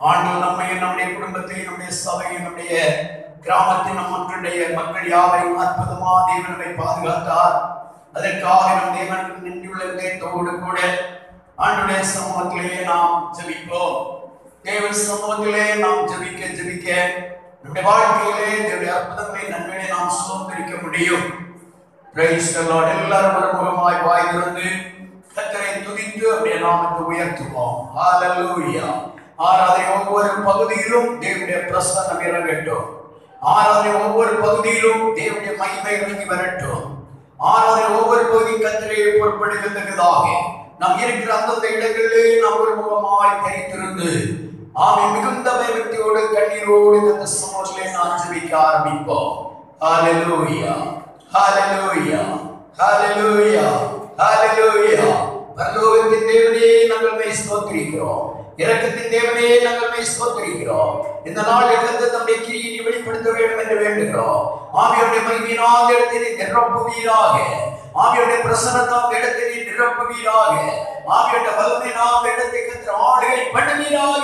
ஆண்டவர் நம்மை நம்முடைய குடும்பத்தை நம்முடைய சபையை நம்முடைய கிராமத்தின் நம் மக்களுடைய மக்கள் யாவரையும் அற்புதமா தேவனவை பாதுகாத்தார் அதற்காக நம் தேவனுக்கு நின்றுள்ள இதயத்தோடு கூட ஆண்டுடைய சமூகத்திலே நாம் ஜெபிப்போம் தேவன் சமூகத்திலே நாம் ஜெபிக்க ஜெபிக்க நம்முடைய வாழ்க்கையிலே தேவனுடைய அற்புதங்களை நன்மையை நாம் சுதந்திரிக்க முடியும் Praise the Lord. எல்லாரும் மறுமுகமாய் வாய் திறந்து கத்தரை துதித்து அப்படியே நாமத்தை உயர்த்துவோம் ஹalleluya ஆராதனை ஒவ்வொரு பகுதியிலும் தேவனுடைய பிரசன்னம் இறங்கட்டும் ஆராதனை ஒவ்வொரு பகுதியிலும் தேவனுடைய மகிமை இறங்கி வரட்டும் ஆராதனை ஒவ்வொரு பகுதி கத்தரை பொறுப்படுகிறதுக்காக நாம் இருக்கிற அந்தந்த இடங்களிலே நாம் ஒரு முகமாய் தரித்திருந்து ஆமை மிகுந்த பயபக்தியோடு கண்ணீரோடு இந்த சமூகத்திலே நான் ஜெபிக்க ஆரம்பிப்போம் ஹalleluya ஹalleluya ஹalleluya ஹalleluya பரலோகத்தின் தேவனே நாங்கள் மை ஸ்தோத்திரிக்கிறோம் இரக்கத்தின் தேவனே நாங்கள் மை ஸ்தோத்திரிக்கிறோம் இந்த நாள் இருந்து தம்முடைய கிரியை வெளிப்படுத்த வேண்டும் என்று வேண்டுகிறோம் ஆவியுடைய மகிமையினால் இடத்தை நிரப்புவீராக ஆவியுடைய பிரசன்னத்தால் இடத்தை நிரப்புவீராக ஆவியுடைய வல்லமை நாம் இடத்தை கத்திர ஆளுகை பண்ணுவீராக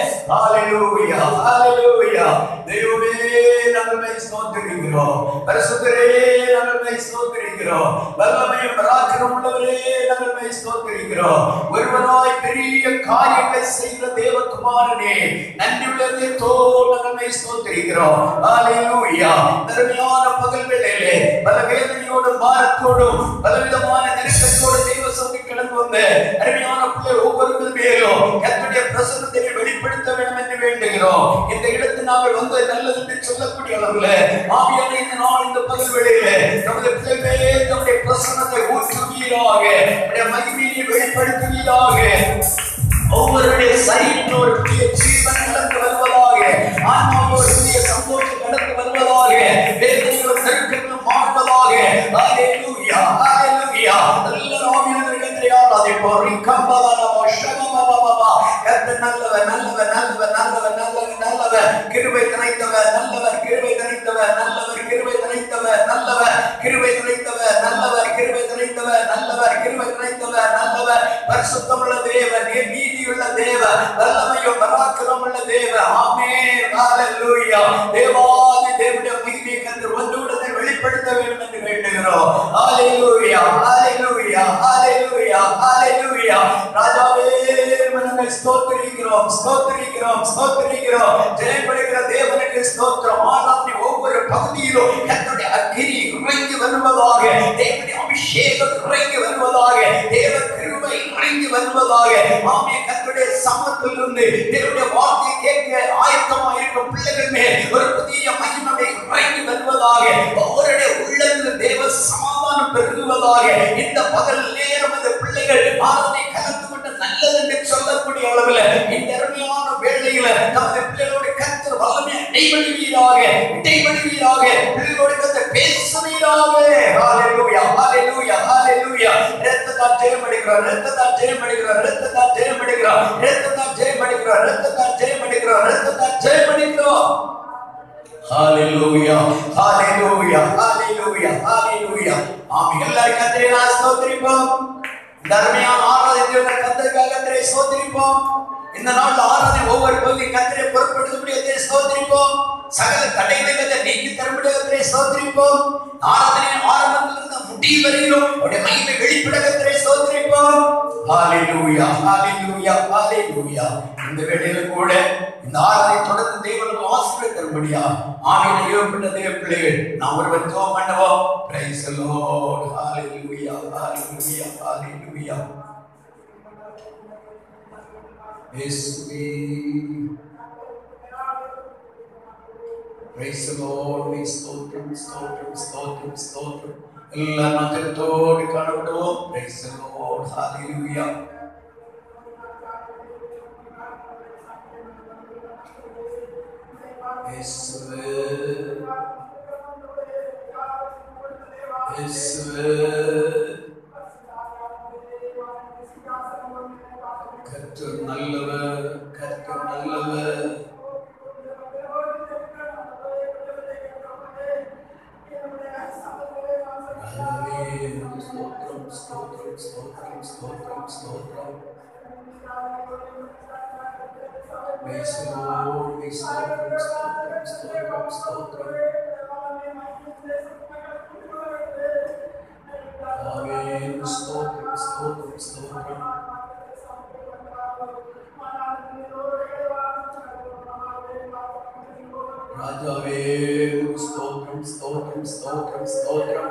ஹalleluya ஹalleluya தெய்வமே நாங்கள் மை ஸ்தோத்திரிக்கிறோம் பரிசுத்தரே நாங்கள் மை ஸ்தோத்திரிக்கிறோம் வல்லமையும் பராக்கிரம் உள்ளவரே நாங்கள் மை ஸ்தோத்திரிக்கிறோம் ஒருவராய் பெரிய காரியங்களை செய்கிற தேவகுமாரனே நன்றியுள்ளதே தோல் நாங்கள் மை ஸ்தோத்திரிக்கிறோம் ஹalleluya தருமையான பகல் வேளையிலே பல வேதனையோடும் பாரத்தோடும் பலவிதமான நெருக்கத்தோடு தெய்வ சபை கடந்து வந்த அருமையான பிள்ளை ஒவ்வொருவர் மேலும் கர்த்தருடைய பிரசன்னத்தை வெளிப்படுத்த வேண்டும் என்று வேண்டுகிறோம் இந்த இடத்தில் நாங்கள் வந்து நல்லது என்று சொல்லக்கூடிய அளவுல ஆவியான இந்த நாள் இந்த பகல் வேளையிலே நமது பிள்ளைகளே நம்முடைய பிரசன்னத்தை ஊற்றுவீராக நம்முடைய மகிமையை வெளிப்படுத்துவீராக ஒவ்வொருடைய சரீரத்தில் ஒரு புதிய ஜீவன் நடந்து வருவதாக ஆன்மாவில் ஒரு புதிய சந்தோஷம் நடந்து வருவதாக வேதனைகளும் நெருக்கங்களும் மாறுவதாக ஹalleluya ஹalleluya எல்லாரும் ஆவியானவர்களே அதை போரி கம்பலனமோ ஷமமமமம கர்த்தர் நல்லவர் நல்லவர் நல்லவர் நல்லவர் நல்லவர் நல்லவர் கிருபை நிறைந்தவர் நல்லவர் கிருபை நிறைந்தவர் நல்லவர் கிருபை நிறைந்தவர் நல்லவர் கிருபை நிறைந்தவர் நல்லவர் கிருபை நிறைந்தவர் நல்லவர் கிருபை நிறைந்தவர் நல்லவர் பரிசுத்தமுள்ள தேவன் நீதியுள்ள தேவன் வல்லமையும் பராக்கிரமுள்ள தேவன் ஆமென் ஹalleluya தேவாதி தேவனுடைய மகிமையை கண்டு ஒன்றுடனே வெளிப்படுத்த வேண்டும் என்று வேண்டுகிறோம் ஹalleluya ஹalleluya ஹalleluya ஹalleluya ராஜாவே மனமே ஸ்தோத்திரிக்கிறோம் ஸ்தோத்திரிக்கிறோம் ஸ்தோத்திரிக்கிறோம் ஜெயப்படுகிற தேவனுக்கு ஸ்தோத்திரம் ஆராதனை ஒவ்வொரு பகுதியிலும் கர்த்தருடைய அக்கினி இறங்கி வருவதாக தேவனுடைய அபிஷேகம் இறங்கி வருவதாக தேவ கிருபை இறங்கி வருவதாக ஆமே கர்த்தருடைய சமத்திலிருந்து தேவனுடைய வார்த்தையை கேட்க ஆயத்தமா இருக்கும் பிள்ளைகள் மேல் ஒரு புதிய மகிமை இறங்கி வருவதாக ஒவ்வொருடைய உள்ளத்தில் தேவ சமாதானம் பெருகுவதாக இந்த பகல் நேரம் அந்த பிள்ளைகள் ஆராதனை கலந்து கொண்டு நல்லது என்று சொல்லக்கூடிய அளவில் இந்த அருமையான வேளையில நமது பிள்ளைகளோடு கர்த்தர் வல்லமை இடைவெளிவீராக இடைவெளிவீராக பிள்ளைகளோடு கர்த்தர் பேசுவீராக ஹalleluya ஹalleluya ஹalleluya இரத்தத்தால் ஜெயம் அடைகிறோம் இரத்தத்தால் ஜெயம் அடைகிறோம் இரத்தத்தால் ஜெயம் அடைகிறோம் இரத்தத்தால் ஜெயம் அடைகிறோம் இரத்தத்தால் ஜெயம் அடைகிறோம் இரத்தத்தால் ஜெயம் அடைகிறோம் ஹalleluya ஹalleluya ஹalleluya ஹalleluya ஆமென் எல்லாரும் கர்த்தரை நான் ஸ்தோத்திரிப்போம் தர்மையான ஆராதனை கர்த்தருக்காக கர்த்தரை ஸ்தோத்திரிப்போம் இந்த நாள் ஆராதனை ஒவ்வொரு பகுதி கர்த்தரை பொறுப்படுத்தக்கூடிய ஸ்தோத்திரிப்போம் சகல தடைகளை கர்த்தர் நீக்கி தரக்கூடிய கர்த்தரை ஸ்தோத்திரிப்போம் ஆராதனை ஆரம்பத்திலிருந்து முடிவு வரையிலும் அவருடைய மகிமை வெளிப்பட கர்த்தரை ஸ்தோத்திரிப்போம் ஹalleluya ஹalleluya ஹalleluya இந்த வேளையில கூட இந்த ஆராதனை தொடர்ந்து தேவனுக்கு ஆசீர்வாதம் தரும்படியா ஆவியில ஏவப்பட்ட தேவ பிள்ளைகள் நாம் ஒருவர் ஜெபம் பண்ணுவோம் பிரைஸ் தி லார்ட் ஹalleluya ஹalleluya ஹalleluya இயேசுவே Praise the Lord, we ஸ்தோத்திரம் ஸ்தோத்திரம் ஸ்தோத்திரம் ஸ்தோத்திரம் எல்லா நகரத்தோடு காணப்படுவோம் Praise the Lord, hallelujah இயேசுவே இயேசுவே கர்த்தர் நல்லவர் கர்த்தர் நல்லவர் Hallelujah. ஸ்தோத்திரம் ஸ்தோத்திரம் ஸ்தோத்திரம் ஸ்தோத்திரம் ஸ்தோத்திரம் Praise the Lord. We stotram, stotram, stotram, stotram. Amen. Stotram, stotram, stotram. ராஜாவே உமக்கு ஸ்தோத்திரம் ஸ்தோத்திரம் ஸ்தோத்திரம் ஸ்தோத்திரம்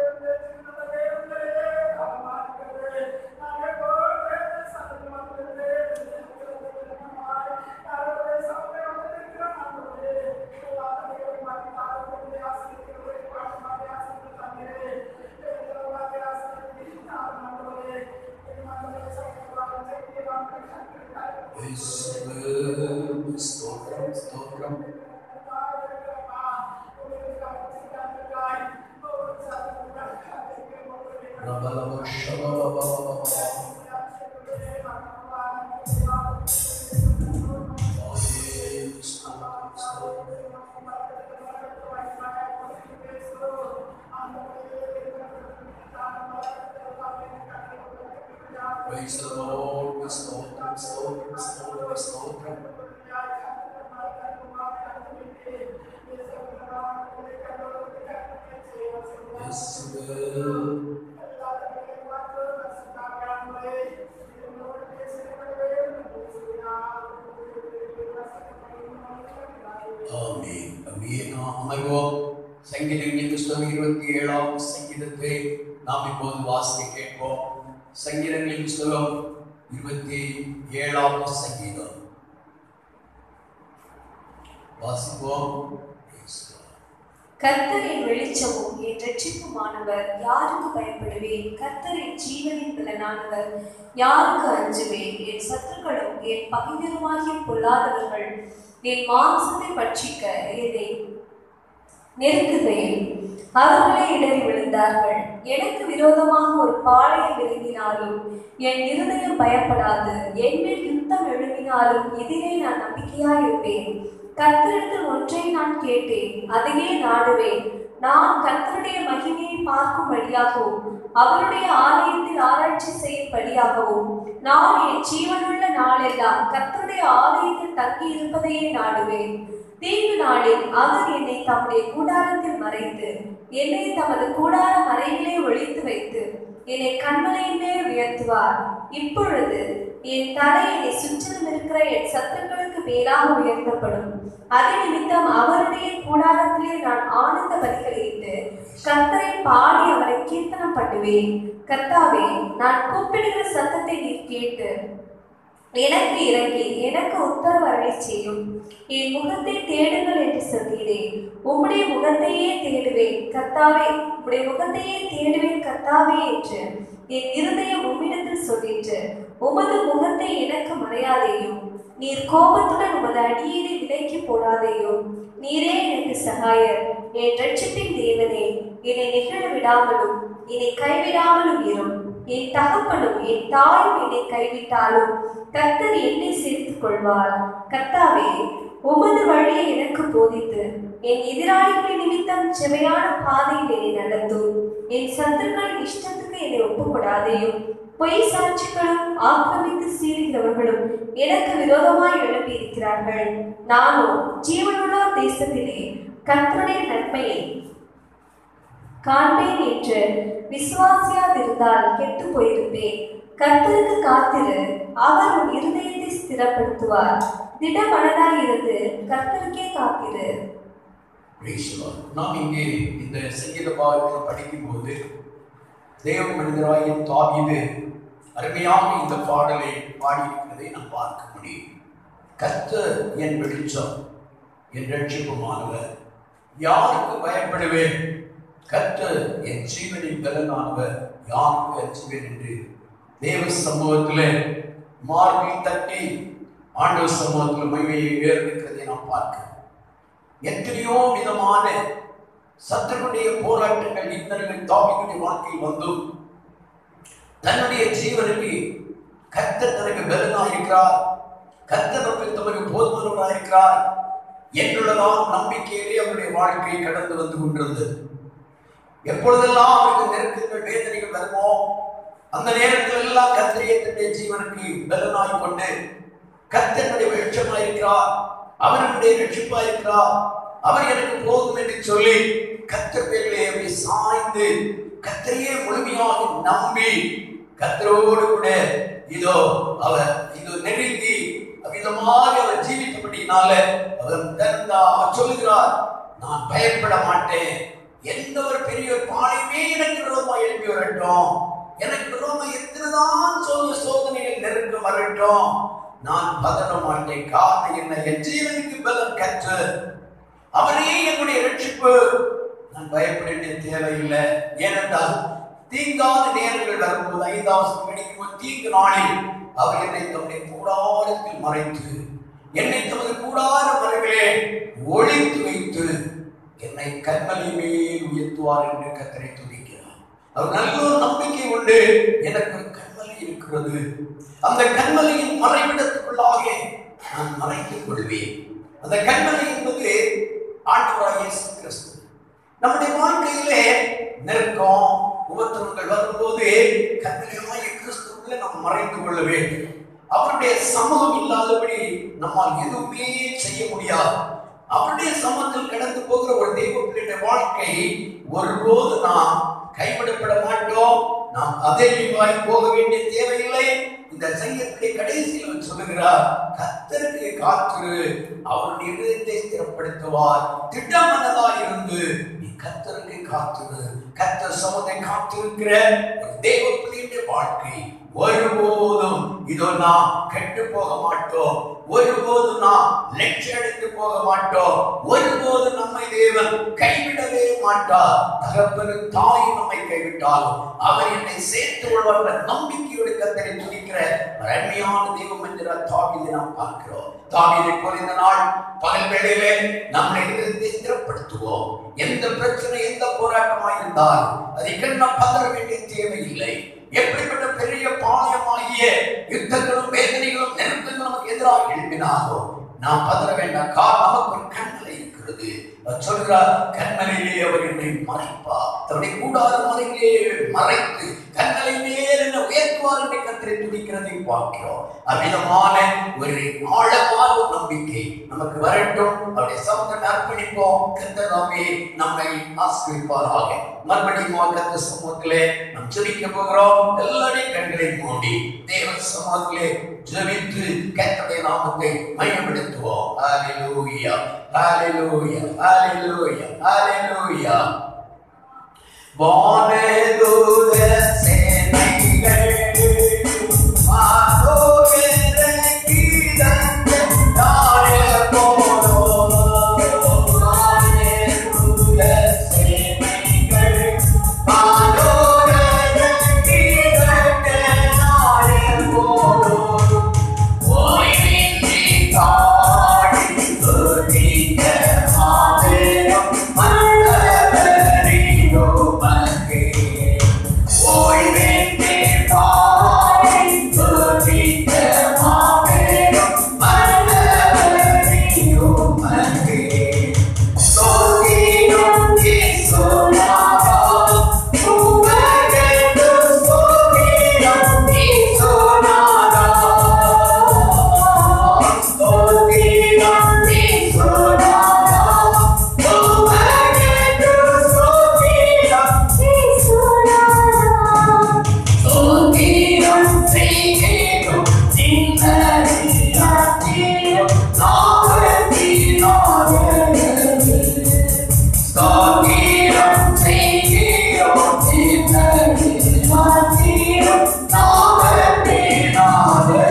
இயேசுவே உமக்கு ஸ்தோத்திரம் ஸ்தோத்திரம் ரபலப ஷபலபலபலபல. ஆமென். ஸ்தோத்திரம் ஸ்தோத்திரம் Praise the Lord. ஸ்தோத்திரம் ஸ்தோத்திரம் ஸ்தோத்திரம் ஸ்தோத்திரம் இயேசுவே ஆமென். அப்படியே நாம் அமர்வோம் சங்கீதங்களின் புஸ்தகம் இருபத்தி ஏழாம் சங்கீதத்தை நாம் இப்போது வாசிக்க கேட்போம் சங்கீதங்களின் புஸ்தகம் இருபத்தி ஏழாம் சங்கீதம் வாசிப்போம் Praise the Lord. கர்த்தர் என் வெளிச்சமும் என் ரட்சிப்புமானவர் யாருக்கு பயப்படுவேன் கர்த்தர் என் ஜீவனின் பலனானவர் யாருக்கு அஞ்சுவேன் என் சத்துருக்களும் என் பகைஞருமாகிய பொல்லாதவர்கள் என் மாம்சத்தை பட்சிக்க என்னை நெருக்குகையில் அவர்களே இடறி விழுந்தார்கள் எனக்கு விரோதமாக ஒரு பாளையம் விரும்பினாலும் என் இருதயம் பயப்படாது என் மேல் யுத்தம் எழுப்பினாலும் இதிலே நான் நம்பிக்கையாயிருப்பேன் கர்த்தரிடத்தில் ஒன்றை நான் கேட்டேன் அதையே நாடுவேன் நான் கர்த்தருடைய மகிமையை பார்க்கும்படியாகவும் அவருடைய ஆலயத்தில் ஆராய்ச்சி செய்யும்படியாகவும் நான் என் ஜீவனுள்ள நாளெல்லாம் கர்த்தருடைய ஆலயத்தில் தங்கி இருப்பதையே நாடுவேன் தீங்கு நாளில் அவர் என்னை தம்முடைய கூடாரத்தில் மறைத்து என்னை தமது கூடார மறைவிலே ஒழித்து வைத்து என்னை கண்மலையின் மேல் உயர்த்துவார் இப்பொழுது என் தலை என்னை சுற்றிலும் இருக்கிற என் சத்துருக்களுக்கு மேலாக உயர்த்தப்படும் அது நிமித்தம் அவருடைய கூடாரத்திலே நான் ஆனந்த பலிகளிட்டு கர்த்தரை பாடி அவரை கீர்த்தனம் பண்ணுவேன் கர்த்தாவே நான் கூப்பிடுகிற சத்தத்தை நீர் கேட்டு எனக்கு இறங்கி எனக்கு உத்தரவு அருளி செய்யும் என் முகத்தை தேடுங்கள் என்று சொல்கிறேன் உம்முடைய முகத்தையே தேடுவேன் கர்த்தாவே உம்முடைய முகத்தையே தேடுவேன் கர்த்தாவே என்று என் இருதயம் உம்மிடத்தில் சொல்லிற்று உமது முகத்தை எனக்கு மறையாதேயும் நீர் கோபத்துடன் உமது அடியீனை விலைக்கு போடாதேயும் நீரே எனக்கு சகாயர் என் ரட்சிப்பின் தேவனே என்னை நிகழ விடாமலும் என்னை கைவிடாமலும் இரும் என் தகப்பனும் என் தாயும் என்னை கைவிட்டாலும் கர்த்தர் என்னை சேர்த்துக் கொள்வார் கர்த்தாவே உமது வழியை எனக்கு போதித்து என் எதிராளிகளின் நிமித்தம் செவையான பாதையில் என்னை நடத்தும் என் சத்துருக்களின் இஷ்டத்துக்கு என்னை ஒப்புக்கொடாதேயும் பொய் சாட்சிகளும் ஆக்கிரமித்து சீறுகிறவர்களும் எனக்கு விரோதமாய் எழுப்பி இருக்கிறார்கள் நானோ ஜீவனுள்ளோர் தேசத்திலே கர்த்தருடைய நன்மையை காண்பேன் என்று விசுவாசியாதிருந்தால் கெட்டு போயிருப்பேன் கர்த்தருக்கு காத்திரு அவர் உன் இருதயத்தை ஸ்திரப்படுத்துவார் திடமனதாய் இருந்து கர்த்தருக்கே காத்திரு Praise the Lord. நாம் இங்கே இந்த சங்கீத பாகத்தை படிக்கும்போது தேவ மனிதராகிய தாவீது அருமையாக இந்த பாடலை பாடியிருக்கிறதை நாம் பார்க்க முடியும் கர்த்தர் என் வெளிச்சம் என் ரட்சிப்புமானவர் யாருக்கு பயப்படுவேன் கர்த்தர் என் ஜீவனின் பலனானவர் யாருக்கு அஞ்சுவேன் என்று தேவ சமூகத்திலே மார்பில் தட்டி ஆண்டவர் சமூகத்தில் மகிமையை உயர்ந்திருக்கிறதை நாம் பார்க்கிறோம் எத்தனையோ விதமான சத்துருடைய போராட்டங்கள் இன்னல்கள் தாவிகளுடைய வாழ்க்கையில் வந்தும் தன்னுடைய ஜீவனுக்கு கர்த்தர் தனக்கு பலனாக இருக்கிறார் கர்த்தர் நமக்கு தமக்கு போதுமானவராக இருக்கிறார் என்றுள்ளதான் நம்பிக்கையிலே அவருடைய வாழ்க்கை கடந்து வந்து கொண்டிருந்தது எப்பொழுதெல்லாம் அவருக்கு நெருக்கங்கள் வேதனைகள் வருமோ அந்த நேரத்தில் எல்லாம் கத்திரியை தன்னுடைய ஜீவனுக்கு பலனாய் கொண்டு கர்த்தனுடைய வெளிச்சமா இருக்கிறார் அவர் என்னுடைய ரட்சிப்பா இருக்கிறார் அவர் எனக்கு போதும் என்று சொல்லி கர்த்தர் பேரிலே அப்படி சாய்ந்து கர்த்தரையே முழுமையாக நம்பி கர்த்தரோடு கூட இதோ அவர் இது நெருங்கி விதமாக அவர் ஜீவித்தபடினால அவர் தந்தா அவர் சொல்லுகிறார் நான் பயப்பட மாட்டேன் எந்த ஒரு பெரிய ஒரு பானையுமே எனக்கு விரோதமா எழுப்பி வரட்டும் எனக்கு விரோதமா எத்தனைதான் சொல்ல சோதனைகள் நெருங்க வரட்டும் நான் பதற மாட்டேன் காரணம் என்ன என் ஜீவனுக்கு பலம் கற்று அவரே என்னுடைய ரட்சிப்பு நான் பயப்பட வேண்டிய தேவையில்லை ஏனென்றால் தீங்காத நேரங்கள் வரும்போது ஐந்தாவது படிக்கும் தீங்கு நாளில் அவர் என்னை தம்முடைய கூடாரத்தில் மறைத்து என்னை தமது கூடார மறைவிலே ஒளித்து வைத்து என்னை கண்மலை மேல் உயர்த்துவார் என்று கத்தரை துதிக்கிறார் அவர் நல்ல ஒரு நம்பிக்கை உண்டு எனக்கு ஒரு கண்மலை இருக்கிறது அந்த கண்மலையின் மறைவிடத்துக்குள்ளாக நான் மறைத்துக் கொள்வேன் அந்த கண்மலை என்பது ஆண்டவராக இயேசு கிறிஸ்து நம்முடைய வாழ்க்கையிலே நெருக்கம் உபத்திரங்கள் வரும்போது கண்மலையாய கிறிஸ்துக்குள்ளே நாம் மறைத்து கொள்ள வேண்டும் அவருடைய சமூகம் இல்லாதபடி நம்மால் எதுவுமே செய்ய முடியாது அவருடைய சமூகத்தில் கடந்து போகிற ஒரு தெய்வ பிள்ளையுடைய வாழ்க்கை ஒருபோது நாம் கைவிடப்பட மாட்டோம் நாம் அதேவாய் போக வேண்டிய தேவையில்லை இந்த சங்கத்திலே கடைசியில் அவர் சொல்லுகிறார் கத்தருக்கு காத்திரு அவருடைய இதயத்தை ஸ்திரப்படுத்துவார் திட்டமனதாய் இருந்து நீ கத்தருக்கு காத்திரு கத்தர் சமத்தை காத்திருக்கிற ஒரு தெய்வ பிள்ளையுடைய வாழ்க்கை ஒருபோதும் இதோ நாம் கெட்டு போக மாட்டோம் ஒருபோதும் நாம் லட்சியம் எடுத்து போக மாட்டோம் ஒருபோதும் நம்மை தேவன் கைவிடவே மாட்டார் தகப்பனும் தாய் நம்மை கைவிட்டாலும் அவர் என்னை சேர்த்து கொள்வார் என்ற நம்பிக்கையோடு கத்தரை துதிக்கிற ஒரு அருமையான தெய்வம் என்கிற தாவிதை நாம் பார்க்கிறோம் தாவிதை போல இந்த நாள் பகல் வேளையிலே நம்மை இருந்து ஸ்திரப்படுத்துவோம் எந்த பிரச்சனை எந்த போராட்டமா இருந்தாலும் அதை கண்ண பதற வேண்டிய தேவையில்லை எப்படிப்பட்ட பெரிய பாளையமாகிய யுத்தங்களும் வேதனைகளும் நெருக்கங்களும் நமக்கு எதிராக எழுப்பினாலோ நாம் பதற வேண்டாம் காரணம் நமக்கு ஒரு கண்மலை இருக்கிறது அவர் சொல்கிறார் கண்மலையிலே அவர் என்னை மறைப்பார் தன்னுடைய கூடாத மலையிலே மறைத்து கண்மலை மேல் என்ன உயர்த்துவார் என்று கத்திரை துடிக்கிறதை பார்க்கிறோம் அவ்விதமான ஒரு ஆழமான ஒரு நம்பிக்கை நமக்கு வரட்டும் அவருடைய சமூகத்தை அர்ப்பணிப்போம் கத்தராமே நம்மை ஆசிரிப்பாராக மறுபடியும் கத்த சமூகத்திலே நாம் ஜெபிக்க போகிறோம் எல்லாருடைய கண்களை மூடி தேவ சமூகத்திலே ஜெபித்து கத்தருடைய நாமத்தை மையப்படுத்துவோம் ஹalleluya ஹalleluya ஹalleluya ஹalleluya வானதூத சேனைகள் மாதோகர கீதங்க நாடே போரோ வானதூத சேனைகள் மாதோகர கீதங்க நாடே போரோ ஓய்வின்றி காடி துதிக்க மாபெரும் மன்னவரிடோ மகே. ஓய்வின்றி காடி துதிக்க மாபெரும் மன்னவரிடோ மகே. ஸ்தோத்திரம் இயேசுநாதா, உமக்கென்று ஸ்தோத்திரம் இயேசுநாதா. ஸ்தோத்திரம் இயேசுநாதா, உமக்கென்று ஸ்தோத்திரம் ஸ்தோத்திரம் செய்கிறோம் நின்னதியாதீரம் நாகத்தினாலே. ஸ்தோத்திரம் செய்கிறோம் நின்னதியாதீரம் நாகத்தினாலே.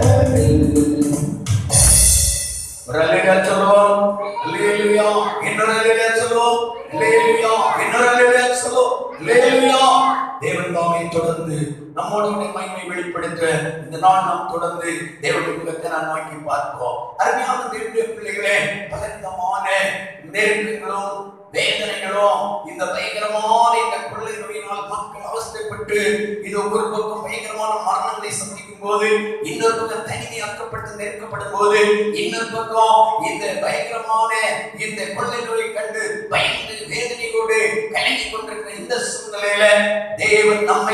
ஒரு அல்லேலூயா சொல்லுவோம் அல்லேலூயா இன்னொரு அல்லேலூயா சொல்லுவோம் அல்லேலூயா இன்னொரு அல்லேலூயா சொல்லுவோம் அல்லேலூயா தேவன் தாமே தொடர்ந்து நம்மோடு கூட மகிமை வெளிப்படுத்த இந்த நாள் நாம் தொடர்ந்து தேவனுடைய முகத்தை நான் நோக்கி பார்ப்போம் அருமையான தேவனுடைய பிள்ளைகளே பலவிதமான நெருக்கங்களும் வேதனைகளும் இந்த பயங்கரமான இந்த கொள்ளை நோயினால் மக்கள் அவஸ்தைப்பட்டு இது ஒரு பக்கம் பயங்கரமான மரணங்களை சந்திக்கும் போது இன்னொரு பக்கம் தனிமையாக்கப்பட்டு நெருக்கப்படும் போது இன்னொரு பக்கம் இந்த பயங்கரமான இந்த கொள்ளை நோயை கண்டு பயந்து வேதனையோடு கலங்கி கொண்டிருக்கிற இந்த சூழ்நிலையில தேவன் நம்மையும்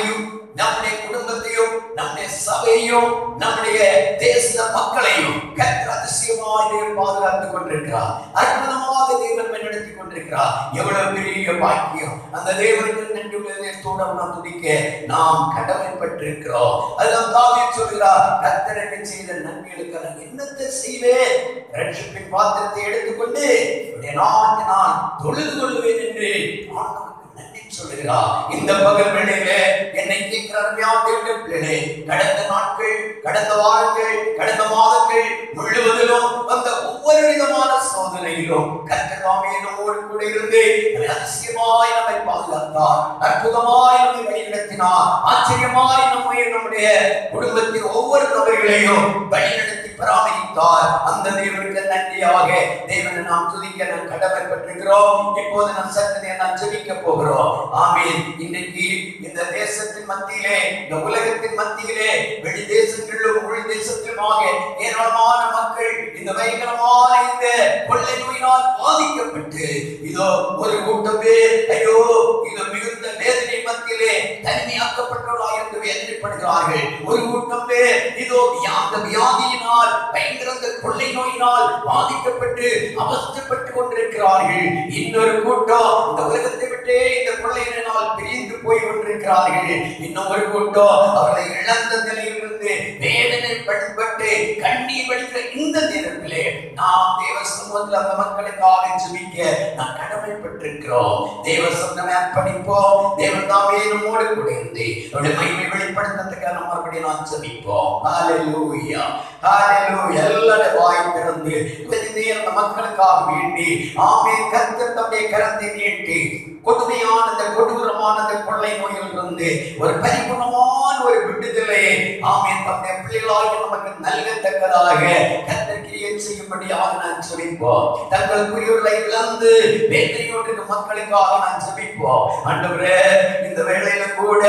நம்முடைய குடும்பத்தையும் நம்முடைய சபையையும் நம்முடைய தேச மக்களையும் கர்த்தர் அதிசயமாய் தேவன் பாதுகாத்துக் கொண்டிருக்கிறார் அற்புதமாக தேவன் வழிநடத்தி கொண்டிருக்கிறார் எவ்வளவு பெரிய பாக்கியம் அந்த தேவனுக்கு நன்றி உள்ளதோட நாம் துதிக்க நாம் கடமைப்பட்டிருக்கிறோம் அதுதான் தாவீது சொல்கிறார் கர்த்தர் எனக்கு செய்த நன்மைகளுக்கு நான் என்னத்தை செய்வேன் ரட்சிப்பின் பாத்திரத்தை எடுத்துக்கொண்டு என்னுடைய நாமத்தை நான் தொழுது கொள்வேன் என்று ஆண்டவருக்கு நன்றி சொல்லுகிறார் இந்த பகல் வேளையிலே என்னை கேட்கிற அருமையான தேவனுடைய பிள்ளைகளே கடந்த நாட்கள் கடந்த வாரங்கள் கடந்த மாதங்கள் முழுவதிலும் வந்த ஒவ்வொரு விதமான சோதனையிலும் கர்த்தராமே நம்மோடு கூட இருந்து நம்மை அதிசயமாய் நம்மை பாதுகாத்தார் அற்புதமாய் நம்மை வழிநடத்தினார் ஆச்சரியமாய் நம்மை நம்முடைய குடும்பத்தின் ஒவ்வொரு நபர்களையும் வழிநடத்தி பராமரித்தார் அந்த தேவனுக்கு நன்றியாக தேவனை நாம் துதிக்க நாம் கடமைப்பட்டிருக்கிறோம் இப்போது நாம் சத்தனை நாம் ஜெபிக்க போகிறோம் ஆமீன் இன்னைக்கு இந்த தேசத்தின் மத்தியிலே இந்த உலகத்தின் மத்தியிலே வெளி தேசங்களிலும் உள் தேசத்திலுமாக ஏராளமான மக்கள் இந்த பயங்கரமான இந்த கொள்ளை நோயினால் பாதிக்கப்பட்டு இதோ ஒரு கூட்டம் பேர் ஐயோ இது மிகுந்த வேதனை மத்தியிலே தனிமையாக்கப்பட்டவர்களாக இருந்து வேதனைப்படுகிறார்கள் ஒரு கூட்டம் பேர் இதோ அந்த வியாதியினால் பயங்கர இந்த கொள்ளை நோயினால் பாதிக்கப்பட்டு அவஸ்தைப்பட்டு கொண்டிருக்கிறார்கள் இன்னொரு கூட்டம் இந்த உலகத்தை விட்டே இந்த கொள்ளையினால் பிரிந்து போய் கொண்டிருக்கிறார்கள் இன்னும் ஒரு கூட்டம் அவர்களை இழந்த நிலையிலிருந்து வேதனை பட்டு கண்ணீர் வடிக்கிற இந்த நேரத்திலே நாம் தேவ சமூகத்தில் அந்த மக்களுக்காக ஜெபிக்க நாம் கடமைப்பட்டிருக்கிறோம் தேவ சொந்தமே அர்ப்பணிப்போம் தேவன் தாமே நம்மோடு கூட இருந்து அவருடைய மகிமை வெளிப்படுத்துறதுக்காக நம்ம மறுபடியும் நாம் ஜெபிப்போம் ஹalleluya ஹalleluya எல்லாரும் வாய் திறந்து கொஞ்ச நேரம் அந்த மக்களுக்காக வேண்டி ஆமே கர்த்தர் தம்முடைய கரத்தை நீட்டி கொடுமையான இந்த கொடூரமான இந்த கொள்ளை நோயிலிருந்து ஒரு பரிபூர்ணமான ஒரு விடுதலையை ஆமே தம்முடைய பிள்ளைகளாக நமக்கு நல்கத்தக்கதாக கர்த்தர் கிரியை செய்யும்படியாக நான் ஜெபிப்போம் தங்களுக்குரியவர்களை இழந்து வேதனையோடு இருக்கும் மக்களுக்காக நான் ஜெபிப்போம் ஆண்டவரே இந்த வேளையில கூட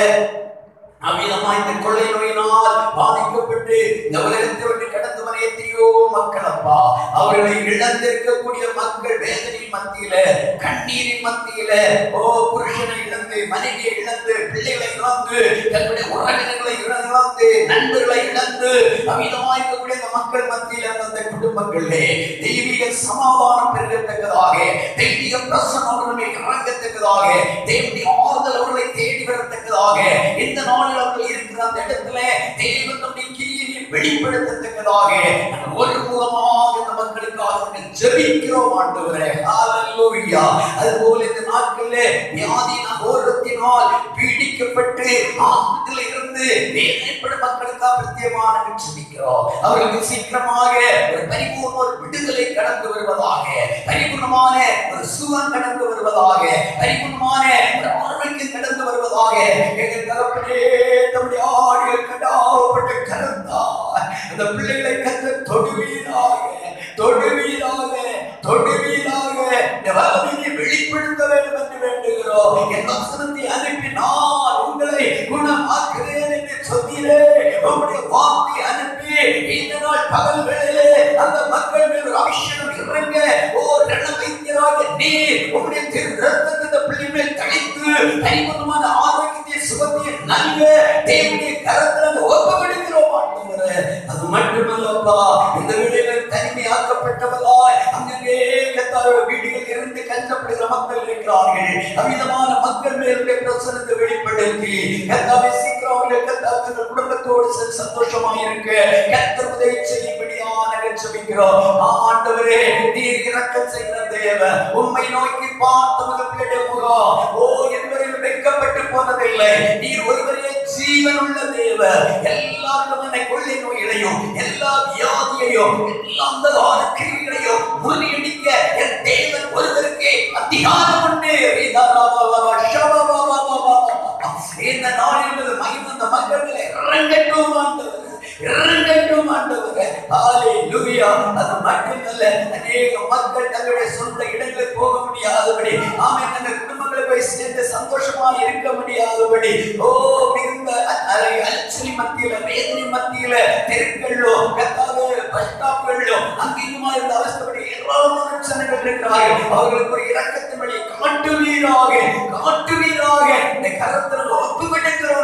அவ்விதமா இந்த கொள்ளை நோயினால் பாதிக்கப்பட்டு இந்த உலகத்தை விட்டு கடந்து வர எத்தனையோ மக்கள் அப்பா அவர்களை இழந்திருக்கக்கூடிய மக்கள் வேதனையின் மத்தியில கண்ணீரின் மத்தியில ஓ புருஷனை இழந்து மனைவியை இழந்து பிள்ளைகளை இழந்து தன்னுடைய உறவினர்களை இழந்து நண்பர்களை இழந்து அவ்விதமா இருக்கக்கூடிய இந்த மக்கள் மத்தியில அந்த குடும்பங்களே தெய்வீக சமாதானம் பெருகத்தக்கதாக தெய்வீக பிரசனம் அவர்களை இறங்கத்தக்கதாக தேவனுடைய ஆறுதல் அவர்களை தேடி வரத்தக்கதாக இந்த நாளில் அவர்கள் இருக்கிற அந்த இடத்துல தேவன் நம்முடைய கிரியை வெளிப்படுத்தத்தக்கதாக நாங்கள் ஒரு மூலமாக இந்த மக்களுக்காக நாங்கள் ஜெபிக்கிறோம் ஆண்டவரே ஹalleluya அதுபோல இந்த நாட்களிலே வியாதியின் அகோரத்தினால் பீடிக்கப்பட்டு ஆஸ்பத்திரியில் இருந்து வேதனைப்படும் மக்களுக்காக பிரத்யேகமாக நாங்கள் ஜெபிக்கிறோம் அவர்களுக்கு சீக்கிரமாக ஒரு பரிபூர்ண ஒரு விடுதலை கடந்து வருவதாக பரிபூர்ணமான ஒரு சுகம் கடந்து வருவதாக பரிபூர்ணமான ஒரு ஆரோக்கியம் கடந்து வருவதாக எங்கள் தகப்பனே நம்முடைய ஆடிகள் கடாவப்பட்ட கருத்தார் அந்த பிள்ளைகளை கத்த தொடுவீராக தொடுவீராக தொடுவீராக இந்த வல்லமையை வெளிப்படுத்த வேண்டும் என்று வேண்டுகிறோம் என் வசனத்தை அனுப்பி நான் உங்களை குணமாக்குகிறேன் என்று சொன்னீரே உங்களுடைய வார்த்தை அனுப்பி இந்த நாள் பகல் வேளையிலே அந்த மக்கள் மேல் ஒரு அபிஷேகம் இறங்க ஓ ரண வைத்தியராக நீர் உங்களுடைய திரு ரத்தத்தை இந்த பிள்ளை மேல் தழைத்து பரிபூர்ணமான ஆரோக்கியத்தை சுகத்தை நல்க தேவனுடைய கரத்தில் ஒப்பப்படுகிறோம் ஆண்டவரே அது மட்டுமல்லப்பா இந்த வீடுகள் தனிமையாக்கப்பட்டவர்களாய் அங்கங்கே கத்தாரோட வீடுகள் இருந்து கஷ்டப்படுகிற மக்கள் இருக்கிறார்கள் அமிதமான மக்கள் மேலுடைய பிரசனத்தை வெளிப்படுத்தி கத்தாவை சீக்கிரம் அவர்கள் கத்தா தங்கள் குடும்பத்தோடு ச- சந்தோஷமாய் இருக்க கத்தர் உதவி செய்யும்படியான ஜெபிக்கிறோம் ஆண்டவரே நீர் இரக்கம் செய்கிற தேவன் உண்மை நோக்கி பார்த்தவர்கள் பிள்ளைடைய முகம் ஓ என்பவர்கள் வெட்கப்பட்டு போனதில்லை நீர் ஒருவரே ஜீவனுள்ள தேவன் எல்லா விதமான கொள்ளை நோய்களையும் எல்லா வியாதியையும் எல்லா அந்தகார கிரிகளையும் முறியடிக்க என் தேவன் ஒருவருக்கே அதிகாரம் உண்டு ரிதராபாபா, ஷபாபாபாபாபா. இந்த நாளில் மகிழ்ந்த மக்கள்களை இறங்கட்டும் ஆண்டவர் இறங்கட்டும் ஆண்டவரே ஹalleluya அது மட்டுமல்ல அநேக மக்கள் தங்களுடைய சொந்த இடங்களுக்கு போக முடியாதபடி ஆமே தங்கள் குடும்பங்களை போய் சேர்ந்து சந்தோஷமா இருக்க முடியாதபடி ஓ மிகுந்த அ- அலை அலைச்சலி மத்தியில வேதனை மத்தியில தெருக்களோ கத்தாவே பஸ் ஸ்டாப்களோ அங்கேயுமா இருந்த அவஸ்தப்படி ஏராளமான ஜனங்கள் இருக்கிறார்கள் அவர்களுக்கு ஒரு இரக்கத்தின் வழி காட்டுவீராக காட்டுவீராக இந்த கரத்தில் ஒப்பு விடுக்கிறோம்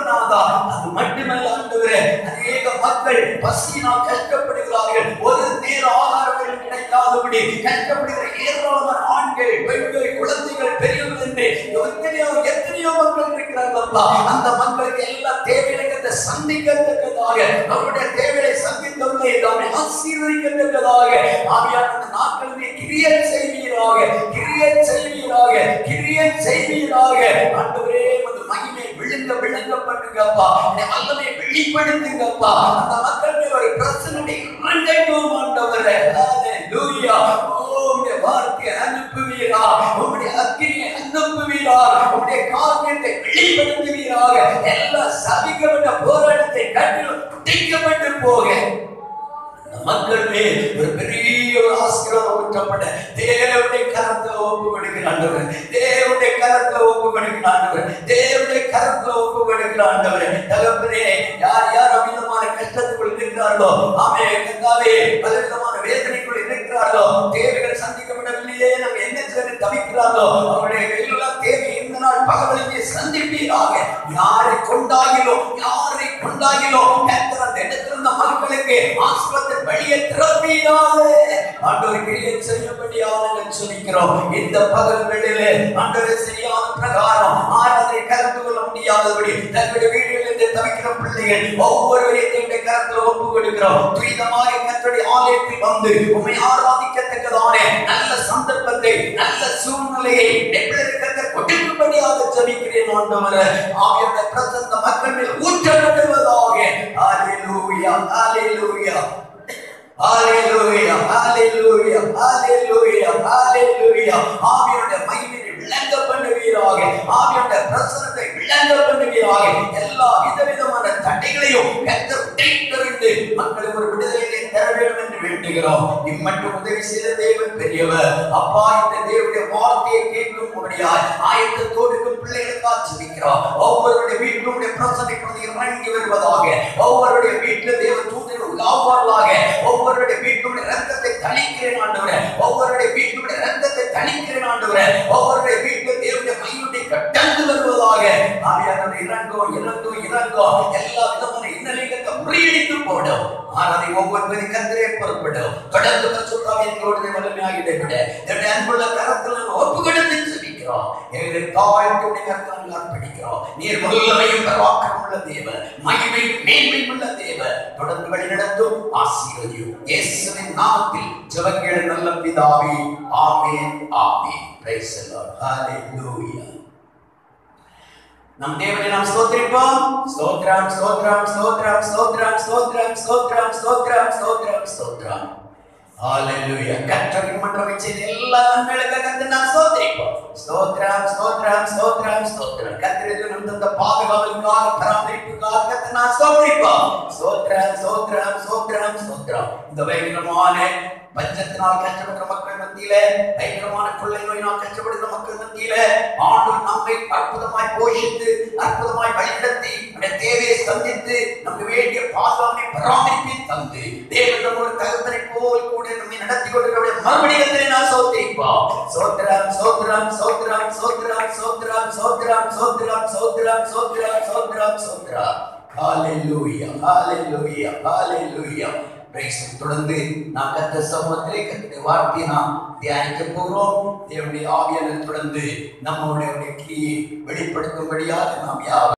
நாதா அது மட்டுமல்ல ஆண்டவரே அநேக மக்கள் பசியினால் கஷ்டப்படுகிறார்கள் ஒரு நேர ஆகாரங்கள் கிடைக்காதபடி கஷ்டப்படுகிற ஏராளமான ஆண்கள் பெண்கள் குழந்தைகள் பெரியவர்கள் என்று எத்தனையோ எத்தனையோ மக்கள் இருக்கிறார்கள் அப்பா. அந்த மக்களுக்கு எல்லா தேவைகளை சந்திக்கத்தக்கதாக அவருடைய தேவையை சந்தித்தவர்களை தாமே ஆசீர்வதிக்கத்தக்கதாக ஆவியான அந்த நாட்களிலே கிரிய செய்வீராக கிரிய செய்வீராக கிரிய செய்வீராக ஆண்டவரே வந்து மகிமை விழுங்க விளங்கப்படுங்கப்பா இந்த வல்லமை வெளிப்படுத்துங்கப்பா அந்த மக்களுடைய ஒரு பிரச்சனை இறங்கட்டும் ஆண்டவரே ஹalleluya ஓ உம்முடைய வார்த்தையை அனுப்புவீரா உம்முடைய அக்கினியை அனுப்புவீரா உம்முடைய காரியத்தை வெளிப்படுத்துவீராக எல்லா சபிக்கப்பட்ட போராட்டத்தை கட்டிலும் குட்டிக்கப்பட்டு போக அந்த மக்கள் மேல் ஒரு பெரிய ஒரு ஆசீர்வாதம் ஊற்றப்பட்ட தேவனுடைய கரத்துல ஒப்பு கொடுக்கிறாண்டவர் தேவனுடைய கரத்துல ஒப்பு கொடுக்கிறாண்டவர் தேவனுடைய கரத்துல ஒப்பு கொடுக்கிறாண்டவர் தகப்பனே யார் யார் அமிதமான கஷ்டத்துக்குள் இருக்கிறார்களோ ஆமே கத்தாவே பலவிதமான வேதனைக்குள் இருக்கிறார்களோ தேவைகள் சந்திக்கப்படவில்லையே நம்ம என்ன செய்து தவிக்கிறார்களோ அவருடைய எல்லா தேவை இந்த நாள் பகவலிலே சந்திப்பீராக யாரை கொண்டாகிலோ யாரை கொண்டாகிலோ கர்த்தர் அந்த இடத்துல இருந்த மக்களுக்கு ஆஸ்பத்திரி வழியை திறப்பீராக ஆண்டவர் கிரியை செய்யபடியாக சொல்லிக்கிறோம் இந்த பகல் வேளையிலே ஆண்டவர் சரியான பிரகாரம் ஆராதனை கலந்து கொள்ள முடியாதபடி தங்களுடைய வீடுகளில் தவிக்கிற பிள்ளைகள் ஒவ்வொருவரையும் தங்களுடைய கருத்துல ஒப்பு கொடுக்கிறோம் துரிதமாக கத்தருடைய ஆலயத்தில் வந்து உண்மை ஆராதிக்கத்தக்கதான நல்ல சந்தர்ப்பத்தை நல்ல சூழ்நிலையை நெப்பிலிருக்கிறத கொடுக்கும்படியாக ஜபிக்கிறேன் ஆண்டவரே ஆவியோட பிரசந்த மக்கள் மேல் ஊற்றப்படுவதாக ஹalleluya ஹalleluya ஹalleluya ஹalleluya ஹalleluya ஹalleluya ஆவியோட மகிமையை விளங்க பண்ணுவீராக ஆவியோட பிரசனத்தை விளங்க பண்ணுவீராக எல்லா விதவிதமான தடைகளையும் கர்த்தர் உடைத்தெறிந்து மக்களுக்கு ஒரு விடுதலையை தர வேண்டும் என்று வேண்டுகிறோம் இம்மட்டும் உதவி செய்த தேவன் பெரியவர் அப்பா இந்த தேவனுடைய வார்த்தையை கேட்கும் முடியாது ஆயத்தத்தோடு இருக்கும் பிள்ளைகளுக்காக ஜெபிக்கிறோம் ஒவ்வொருடைய வீட்டிலுடைய பிரசனை பிரதி இறங்கி வருவதாக ஒவ்வொருடைய வீட்டில் தேவ தூதர்கள் உலாவார்களாக ஒவ்வொருடைய வீட்டிலுடைய ரத்தத்தை தணிக்கிறேன் ஆண்டவரே ஒவ்வொருடைய வீட்டிலுடைய ரத்தத்தை தணிக்கிறேன் ஆண்டவரே ஒவ்வொருடைய வீட்டில் தேவனுடைய மையுடைய கட்டந்து வருவதாக ஆவியானவர் இறங்கோ இறங்கோ இறங்கோ எல்லா விதமான இன்னலிகத்தை முறியடித்து போடும் ஆனதை ஒவ்வொருவரை கத்திரே பொறுப்படும் தொடர்ந்து பரிசுத்தாவி எங்களோடு வல்லமையாக இடைவிட என்னுடைய அன்புள்ள கரத்தில் நாங்கள் ஒப்பு கொடுத்து ஜெபிக்கிறோம் எங்களுடைய தாழ்த்துடைய கரத்தில் அர்ப்பணிக்கிறோம் நீர் வல்லமையும் பராக்கிரம் உள்ள தேவ மகிமை மேன்மை உள்ள தேவ தொடர்ந்து வழி நடத்தும் ஆசீர்வதியும் இயேசுவின் நாமத்தில் ஜெபங்கள் நல்ல பிதாவே ஆமென் ஆமென் பிரைஸ் தி லார்ட் ஹalleluya நம் தேவனை நாம் ஸ்தோத்திரிப்போம் ஸ்தோத்ரம் ஸ்தோத்ரம் ஸ்தோத்ரம் ஸ்தோத்ரம் ஸ்தோத்ரம் ஸ்தோத்ரம் ஸ்தோத்ரம் ஸ்தோத்ரம் ஸ்தோத்ரம் ஹalleluya கர்த்தரின் மன்றவை செய்த எல்லா நன்மைகளுக்காக கர்த்தர் நாம் ஸ்தோத்திரிப்போம் ஸ்தோத்ரம் ஸ்தோத்ரம் ஸ்தோத்ரம் ஸ்தோத்ரம் கர்த்தருக்கு நம் தந்த பாதுகாவலுக்காக பராமரிப்புக்காக கர்த்தர் நாம் ஸ்தோத்திரிப்போம் ஸ்தோத்ரம் ஸ்தோத்ரம் ஸ்தோத்ரம் ஸ்தோத்ரம் இந்த பயங்கரமான பஞ்சத்தினால் கஷ்டப்படுற மக்கள் மத்தியில பயங்கரமான கொள்ளை நோயினால் கஷ்டப்படுகிற மக்கள் மத்தியில ஆண்டவர் நம்மை அற்புதமாய் போஷித்து அற்புதமாய் வழிநடத்தி நம்முடைய தேவையை சந்தித்து நமக்கு வேண்டிய பாதுகாப்பை பராமரிப்பை தந்து தேவன் நம்மோடு தகுந்தனை போல் கூட நம்மை நடத்தி கொண்டிருக்கிற மறுபடியும் நான் சோத்திரிப்போம் சோத்திரம் சோத்திரம் சோத்திரம் சோத்திரம் சோத்திரம் சோத்திரம் சோத்திரம் சோத்திரம் சோத்திரம் சோத்திரம் சோத்திரம் ஹalleluya ஹalleluya ஹalleluya பிரைஸ் தொடர்ந்து நாம் கத்த சமூகத்திலே கத்துடைய வார்த்தையை நாம் தியானிக்க போகிறோம் தேவனுடைய ஆவியான தொடர்ந்து நம்மளுடைய கிரியை வெளிப்படுத்தும்படியாக நாம் யாவர்